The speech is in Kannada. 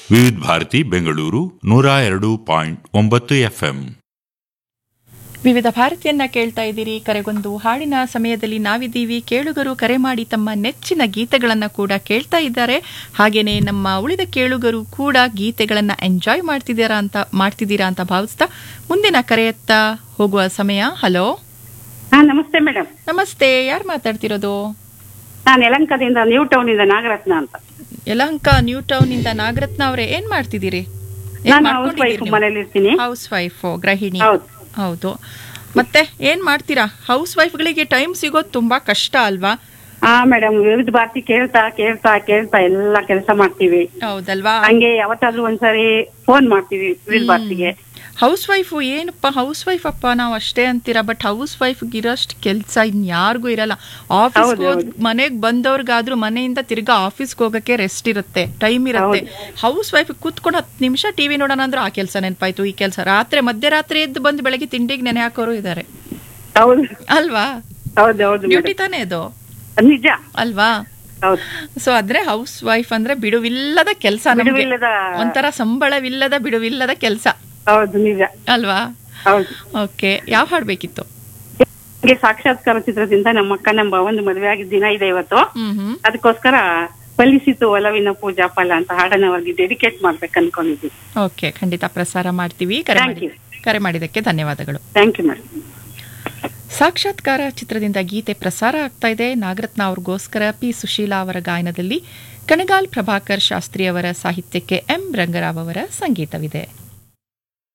ವಿವಿಧ ಭಾರತಿ ಬೆಂಗಳೂರು ನೂರ ಎರಡು ಪಾಯಿಂಟ್ ಒಂಬತ್ತು ಎಫ್ಎಂ ವಿವಿಧ ಭಾರತಿಯನ್ನ ಕೇಳ್ತಾ ಇದ್ದೀರಿ ಕರೆಗೊಂದು ಹಾಡಿನ ಸಮಯದಲ್ಲಿ ನಾವಿದ್ದೀವಿ ಕೇಳುಗರು ಕರೆ ಮಾಡಿ ತಮ್ಮ ನೆಚ್ಚಿನ ಗೀತೆಗಳನ್ನ ಕೂಡ ಕೇಳ್ತಾ ಇದ್ದಾರೆ ಹಾಗೇನೆ ನಮ್ಮ ಉಳಿದ ಕೇಳುಗರು ಕೂಡ ಗೀತೆಗಳನ್ನ ಎಂಜಾಯ್ ಮಾಡ್ತಿದ್ದೀರಾ ಅಂತ ಮಾಡ್ತಿದ್ದೀರಾ ಅಂತ ಭಾವಿಸ್ತಾ ಮುಂದಿನ ಕರೆಯತ್ತ ಹೋಗುವ ಸಮಯ ಹಲೋ ಹಾ ನಮಸ್ತೆ ಮೇಡಮ್ ನಮಸ್ತೆ ಯಾರು ಮಾತಾಡ್ತಿರೋದು ನಾನು ಯಲಂಕದಿಂದ ನ್ಯೂ ಟೌನ್ ಇಂದ ನಾಗರತ್ನ ಅಂತ ಯಲಹಂಕ ನ್ಯೂ ಟೌನ್ ಇಂದ ನಾಗರತ್ನ ಅವರೇ ಏನ್ ಮಾಡ್ತಿದ್ದೀರಿ ನಾನು ಹೌಸ್ ವೈಫ್ ಮನೇಲಿ ಇರ್ತೀನಿ ಹೌಸ್ ವೈಫ್ ಗೃಹಿಣಿ ಹೌದು ಹೌದು ಮತ್ತೆ ಏನ್ ಮಾಡ್ತೀರಾ ಹೌಸ್ ವೈಫ್ಗಳಿಗೆ ಟೈಮ್ ಸಿಗೋದು ತುಂಬಾ ಕಷ್ಟ ಅಲ್ವಾ ಹಾ ಮೇಡಮ್ ವಿವಿಧ ಭಾರತಿ ಕೇಳ್ತಾ ಕೇಳ್ತಾ ಕೇಳ್ತಾ ಎಲ್ಲ ಕೆಲಸ ಮಾಡ್ತೀವಿ ಹೌದಲ್ವಾ ಹಂಗೆ ಯಾವತ್ತಾದ್ರೂ ಒಂದ್ಸರಿ ಫೋನ್ ಮಾಡ್ತೀವಿ ವಿವಿಧ ಭಾರತಿಗೆ ಹೌಸ್ ವೈಫ್ ಏನಪ್ಪ ಹೌಸ್ ವೈಫ್ ಅಪ್ಪ ನಾವು ಅಷ್ಟೇ ಅಂತೀರಾ ಬಟ್ ಹೌಸ್ ವೈಫ್ ಇರೋಷ್ಟು ಕೆಲಸ ಇನ್ಯಾರಿಗೂ ಇರಲ್ಲ ಆಫೀಸ್ ಹೌದು, ಹೋದ್ ಹೌದು. ಮನೆಗ್ ಬಂದವ್ರಿಗಾದ್ರೂ ಮನೆಯಿಂದ ತಿರ್ಗಾ ಆಫೀಸ್ಗೆ ಹೋಗಕ್ಕೆ ರೆಸ್ಟ್ ಇರುತ್ತೆ ಟೈಮ್ ಇರುತ್ತೆ ಹೌಸ್ ವೈಫ್ ಕೂತ್ಕೊಂಡು ಹತ್ತು ನಿಮಿಷ ಟಿವಿ ನೋಡೋಣ ಅಂದ್ರೆ ಆ ಕೆಲಸ ನೆನಪಾಯ್ತು ಈ ಕೆಲಸ ರಾತ್ರಿ ಮಧ್ಯರಾತ್ರಿ ಎದ್ದು ಬಂದು ಬೆಳಗ್ಗೆ ತಿಂಡಿಗೆ ನೆನೆ ಹಾಕೋರು ಇದ್ದಾರೆ ಹೌದು ಅಲ್ವಾ ಹೌದು ಹೌದು ಡ್ಯೂಟಿ ಮೇಡಮ್ ತಾನೇ ಅದು ನಿಜ ಅಲ್ವಾ ಹೌದು ಸೊ ಆದ್ರೆ ಹೌಸ್ ವೈಫ್ ಅಂದ್ರೆ ಬಿಡುವಿಲ್ಲದ ಕೆಲಸ ಬಿಡುವಿಲ್ಲದ ಒಂಥರ ಸಂಬಳವಿಲ್ಲದ ಬಿಡುವಿಲ್ಲದ ಕೆಲಸ ಹೌದು ನಿಜ ಅಲ್ವಾ ಹೌದು ಓಕೆ ಯಾವ ಹಾಡ್ಬೇಕಿತ್ತು ಹಂಗೆ ಸಾಕ್ಷಾತ್ಕಾರ ಚಿತ್ರದಿಂದ ನಮ್ಮ ಅಕ್ಕನ ಒಂದು ಮದುವೆ ಆಗಿದ್ದ ದಿನ ಇದೆ ಇವತ್ತು ಹ್ಮ್ ಹ್ಮ್ ಅದಕ್ಕೋಸ್ಕರ ಫಲಿಸಿತು ಒಲವಿನ ಪೂಜಾ ಫಲ ಅಂತ ಹಾಡನ್ನ ಅವ್ರಿಗೆ ಡೆಡಿಕೇಟ್ ಮಾಡ್ಬೇಕು ಅನ್ಕೊಂಡಿದ್ವಿ ಓಕೆ ಖಂಡಿತ ಪ್ರಸಾರ ಮಾಡ್ತೀವಿ ಕರೆ Thank ಮಾಡಿ you. ಕರೆ ಮಾಡಿದ್ದಕ್ಕೆ ಧನ್ಯವಾದಗಳು ಥ್ಯಾಂಕ್ ಯು ಮೇಡಮ್ ಸಾಕ್ಷಾತ್ಕಾರ ಚಿತ್ರದಿಂದ ಗೀತೆ ಪ್ರಸಾರ ಆಗ್ತಾ ಇದೆ ನಾಗರತ್ನ ಅವ್ರಿಗೋಸ್ಕರ ಪಿ ಸುಶೀಲಾ ಅವರ ಗಾಯನದಲ್ಲಿ ಕಣಗಾಲ್ ಪ್ರಭಾಕರ್ ಶಾಸ್ತ್ರಿ ಅವರ ಸಾಹಿತ್ಯಕ್ಕೆ ಎಂ ರಂಗರಾವ್ ಅವರ ಸಂಗೀತವಿದೆ